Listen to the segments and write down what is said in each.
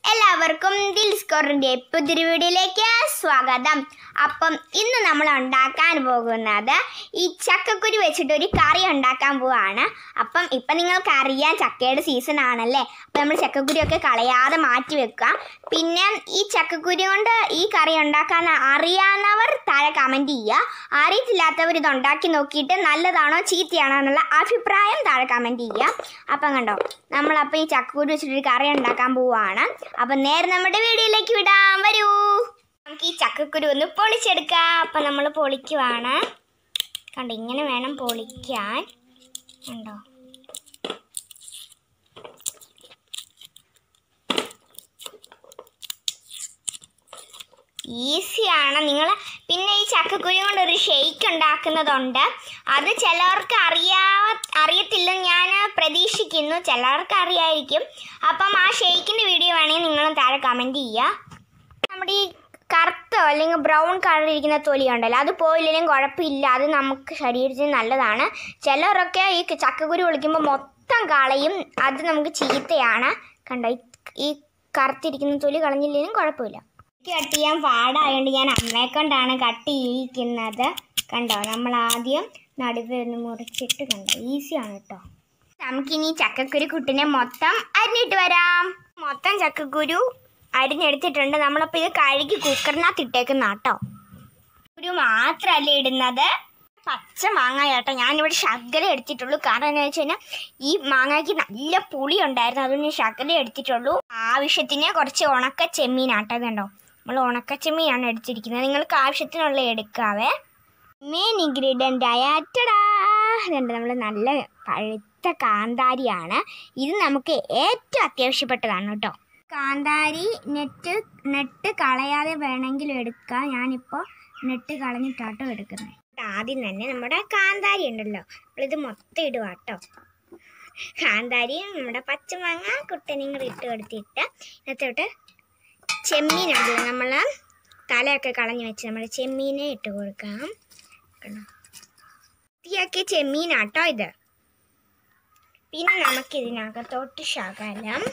എല്ലാവർക്കും ദിൽ സ്കോറിൻ്റെ പുതിയൊരു വീഡിയോയിലേക്ക് സ്വാഗതം അപ്പം ഇന്ന് നമ്മൾ ഉണ്ടാക്കാൻ പോകുന്നത് ഈ ചക്കക്കുരു വെച്ചിട്ട് ഒരു കറി ഉണ്ടാക്കാൻ പോവാണ് അപ്പം ഇപ്പം നിങ്ങൾക്ക് അറിയാം ചക്കയുടെ സീസൺ ആണല്ലേ അപ്പം നമ്മൾ ചക്കക്കുരു ഒക്കെ കളയാതെ മാറ്റി വെക്കുക പിന്നെ ഈ ചക്കക്കുരു കൊണ്ട് ഈ കറി ഉണ്ടാക്കാൻ അറിയാവുന്നവർ താഴെ കമൻറ്റ് ചെയ്യുക അറിയത്തില്ലാത്തവർ ഇത് ഉണ്ടാക്കി നോക്കിയിട്ട് നല്ലതാണോ ചീത്തയാണോ എന്നുള്ള അഭിപ്രായം താഴെ കമൻറ്റ് ചെയ്യുക അപ്പം കണ്ടോ നമ്മളപ്പോൾ ഈ ചക്കക്കുരു വെച്ചിട്ടൊരു കറി ഉണ്ടാക്കാൻ പോവുകയാണ് അപ്പം നേരെ നമ്മുടെ വീഡിയോയിലേക്ക് വിടാം വരൂ നമുക്ക് ഈ ചക്കക്കുരു ഒന്ന് പൊളിച്ചെടുക്കാം അപ്പം നമ്മൾ പൊളിക്കുവാണ് കണ്ടോ ഇങ്ങനെ വേണം പൊളിക്കാൻ കണ്ടോ ഈസിയാണ് നിങ്ങൾ പിന്നെ ഈ ചക്കക്കുരു കൊണ്ട് ഒരു ഷെയ്ക്ക് ഉണ്ടാക്കുന്നതുണ്ട് അത് ചിലവർക്ക് അറിയാ അറിയത്തില്ലെന്ന് ഞാൻ പ്രതീക്ഷിക്കുന്നു ചിലവർക്ക് അറിയായിരിക്കും അപ്പം ആ ഷെയ്ക്കിൻ്റെ വീഡിയോ വേണമെങ്കിൽ നിങ്ങൾ താഴെ കമൻറ്റ് ചെയ്യുക നമ്മുടെ ഈ കറുത്ത അല്ലെങ്കിൽ ബ്രൗൺ കളർ ഇരിക്കുന്ന തൊലി ഉണ്ടല്ലോ അത് പോയില്ലെങ്കിലും കുഴപ്പമില്ല അത് നമുക്ക് ശരീരത്തിന് നല്ലതാണ് ചിലരൊക്കെ ഈ ചക്കക്കുരു ഒളിക്കുമ്പോൾ മൊത്തം കളയും അത് നമുക്ക് ചീത്തയാണ് കണ്ടോ ഈ- ഈ കറുത്തിരിക്കുന്ന തൊലി കളഞ്ഞില്ലെങ്കിലും കുഴപ്പമില്ല എനിക്ക് കട്ട് ചെയ്യാൻ പാടായതുകൊണ്ട് ഞാൻ അമ്മയെ കൊണ്ടാണ് കട്ട് ചെയ്യിക്കുന്നത് കണ്ടോ നമ്മൾ ആദ്യം നടുവ് ഒന്ന് മുറിച്ചിട്ട് കണ്ടോ ഈസിയാണ് കേട്ടോ നമുക്കിനി ചക്കക്കുരു കുട്ടിനെ മൊത്തം അരിഞ്ഞിട്ട് വരാം മൊത്തം ചക്കക്കുരു അരിഞ്ഞെടുത്തിട്ടുണ്ട് നമ്മളപ്പോൾ ഇത് കഴുകി കുക്കറിനകത്ത് ഇട്ടേക്കുന്ന കേട്ടോ ഒരു മാത്രമല്ല ഇടുന്നത് പച്ച മാങ്ങ കേട്ടോ ഞാനിവിടെ ശകലം എടുത്തിട്ടുള്ളൂ കാരണം എന്താ വെച്ച് കഴിഞ്ഞാൽ ഈ മാങ്ങയ്ക്ക് നല്ല പുളി ഉണ്ടായിരുന്നു അതുകൊണ്ട് ഞാൻ ശകലം എടുത്തിട്ടുള്ളൂ ആവശ്യത്തിന് കുറച്ച് ഉണക്ക ചെമ്മീനാട്ടോ കണ്ടോ നമ്മൾ ഉണക്ക ചെമ്മീനാണ് എടുത്തിരിക്കുന്നത് നിങ്ങൾക്ക് ആവശ്യത്തിനുള്ള എടുക്കാവേ മെയിൻ ഇൻഗ്രീഡിയൻ്റ് ആയ അറ്റടാ ഇതുണ്ട് നമ്മൾ നല്ല പഴുത്ത കാന്താരിയാണ് ഇത് നമുക്ക് ഏറ്റവും അത്യാവശ്യപ്പെട്ടതാണ് കേട്ടോ കാന്താരി നെറ്റ് നെട്ട് കളയാതെ വേണമെങ്കിൽ എടുക്കാം ഞാനിപ്പോൾ നെട്ട് കളഞ്ഞിട്ടാട്ടോ എടുക്കുന്നത് ആദ്യം തന്നെ നമ്മുടെ കാന്താരി ഉണ്ടല്ലോ നമ്മളിത് മൊത്തം ഇടുക കേട്ടോ കാന്താരി നമ്മുടെ പച്ചമാങ്ങ കുട്ടനും കൂടി ഇട്ട് കൊടുത്തിട്ട് ഇതിനകത്തോട്ട് ചെമ്മീനുണ്ടല്ലോ നമ്മൾ തലയൊക്കെ കളഞ്ഞു വെച്ച് നമ്മൾ ചെമ്മീനെ ഇട്ട് കൊടുക്കാം കണ്ടോ വൃത്തിയാക്കിയ ചെമ്മീനാട്ടോ ഇത് പിന്നെ നമുക്ക് ഇതിനകത്തോട്ട് ശകലം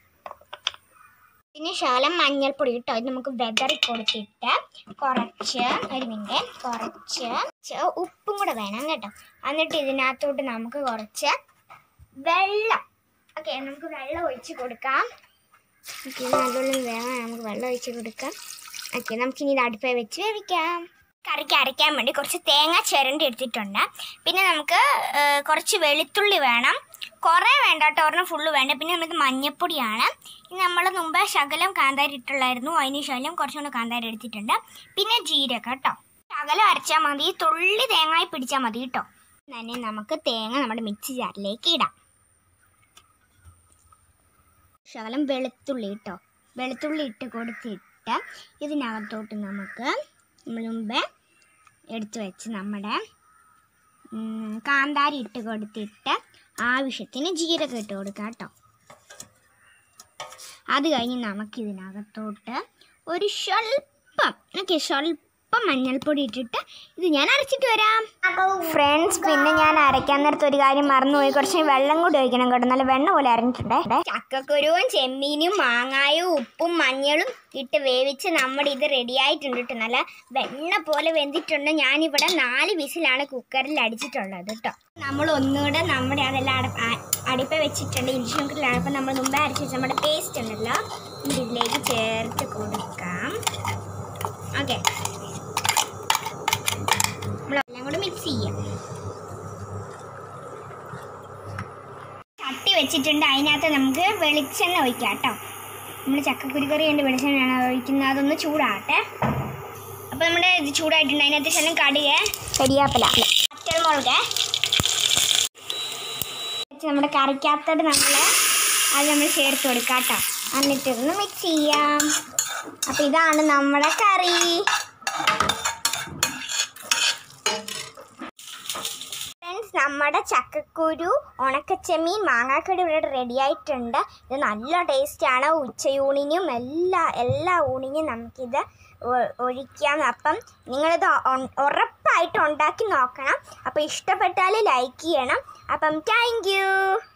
പിന്നെ ശകലം മഞ്ഞൾപ്പൊടി ഇട്ടോ ഇത് നമുക്ക് വെതറി കൊടുത്തിട്ട് കുറച്ച് ഒരു മിനിറ്റ് കുറച്ച് ചെ- ഉപ്പും കൂടെ വേണം കേട്ടോ എന്നിട്ട് ഇതിനകത്തോട്ട് നമുക്ക് കുറച്ച് വെള്ളം ഓക്കെ നമുക്ക് വെള്ളം ഒഴിച്ച് കൊടുക്കാം ഓക്കെ നല്ലോണം വേണം നമുക്ക് വെള്ളം ഒഴിച്ച് കൊടുക്കാം ഓക്കെ നമുക്കിനി ഇത് അടുപ്പേ വെച്ച് വേവിക്കാം കറിക്ക് അരയ്ക്കാൻ വേണ്ടി കുറച്ച് തേങ്ങ ചിരണ്ടി എടുത്തിട്ടുണ്ട് പിന്നെ നമുക്ക് ഏ, കുറച്ച് വെളുത്തുള്ളി വേണം കുറേ വേണ്ട കേട്ടോ ഒരെണ്ണം ഫുള്ള് വേണ്ട പിന്നെ നമുക്ക് മഞ്ഞപ്പൊടിയാണ് ഇത് നമ്മൾ മുമ്പ് ശകലം കാന്താരി ഇട്ടുള്ളായിരുന്നു അതിന് ശകലം കുറച്ചും കൂടെ കാന്താരി എടുത്തിട്ടുണ്ട് പിന്നെ ജീരകം കേട്ടോ ശകലം അരച്ചാൽ മതി തുള്ളി തേങ്ങായി പിടിച്ചാൽ മതി കേട്ടോ തന്നെ നമുക്ക് തേങ്ങ നമ്മുടെ മിക്സി ജാറിലേക്ക് ഇടാം ശകലം വെളുത്തുള്ളി ഇട്ടോ വെളുത്തുള്ളി ഇട്ട് കൊടുത്തിട്ട് ഇതിനകത്തോട്ട് നമുക്ക് നമ്മൾ മുമ്പേ എടുത്തു വെച്ച് നമ്മുടെ ഉം, കാന്താരി ഇട്ട് കൊടുത്തിട്ട് ആവശ്യത്തിന് ജീരകം ഇട്ട് കൊടുക്കാം കേട്ടോ അത് കഴിഞ്ഞ് നമുക്കിതിനകത്തോട്ട് ഒരു സ്വല്പം ഓക്കെ സ്വല്പം മഞ്ഞൾപ്പൊടി ഇട്ടിട്ട് ഇത് ഞാൻ അരച്ചിട്ട് വരാം ഫ്രണ്ട്സ് പിന്നെ ഞാൻ അരയ്ക്കാൻ നേരത്ത് ഒരു കാര്യം മറന്നുപോയി കുറച്ച് വെള്ളം കൂടി ഒഴിക്കണം കേട്ടോ നല്ല വെണ്ണ പോലെ അരഞ്ഞിട്ടുണ്ടേ ചക്കക്കുരുവും ചെമ്മീനും മാങ്ങായും ഉപ്പും മഞ്ഞളും ഇട്ട് വേവിച്ച് നമ്മുടെ ഇത് റെഡി ആയിട്ടുണ്ട് കേട്ടോ നല്ല വെണ്ണ പോലെ വെന്തിട്ടുണ്ട് ഞാനിവിടെ നാല് വിസിലാണ് കുക്കറിൽ അടിച്ചിട്ടുള്ളത് കേട്ടോ നമ്മൾ ഒന്നുകൂടെ നമ്മുടെ അതെല്ലാം അട ആ- അടിപ്പ വെച്ചിട്ടുണ്ട് ഇഞ്ചി കുക്കറിലാണ് അപ്പം നമ്മൾ മുമ്പേ അരച്ച് വെച്ച നമ്മുടെ പേസ്റ്റ് ഉണ്ടല്ലോ ഇതിലേക്ക് ചേർത്ത് കൊടുക്കാം ഓക്കെ നമ്മളെല്ലാം കൂടെ മിക്സ് ചെയ്യാം ചട്ടി വെച്ചിട്ടുണ്ട് അതിനകത്ത് നമുക്ക് വെളിച്ചെണ്ണ ഒഴിക്കാം കേട്ടോ നമ്മൾ ചക്കക്കുരു കറി കൊണ്ട് വെളിച്ചെണ്ണയാണ് ഒഴിക്കുന്നത് അതൊന്ന് ചൂടാകട്ടെ അപ്പോൾ നമ്മുടെ ഇത് ചൂടായിട്ടുണ്ട് അതിനകത്ത് ശലം കടുക് കരിയാപ്പല പച്ചമുളക് നമ്മുടെ കറിക്കകത്തോട്ട് നമ്മൾ അത് നമ്മൾ ചേർത്ത് കൊടുക്കാം കേട്ടോ എന്നിട്ട് ഒന്ന് മിക്സ് ചെയ്യാം അപ്പോൾ ഇതാണ് നമ്മുടെ കറി ഫ്രണ്ട്സ് നമ്മുടെ ചക്കക്കുരു ഉണക്കച്ചെമ്മീൻ മാങ്ങാക്കടി ഇവിടെ റെഡി ആയിട്ടുണ്ട് ഇത് നല്ല ടേസ്റ്റാണ് ഉച്ചയൂണിനും എല്ലാ എല്ലാ ഊണിനും നമുക്കിത് ഒ- ഒഴിക്കാം അപ്പം നിങ്ങളിത് ഒ- ഉറപ്പായിട്ട് ഉണ്ടാക്കി നോക്കണം അപ്പോൾ ഇഷ്ടപ്പെട്ടാൽ ലൈക്ക് ചെയ്യണം അപ്പം താങ്ക് യു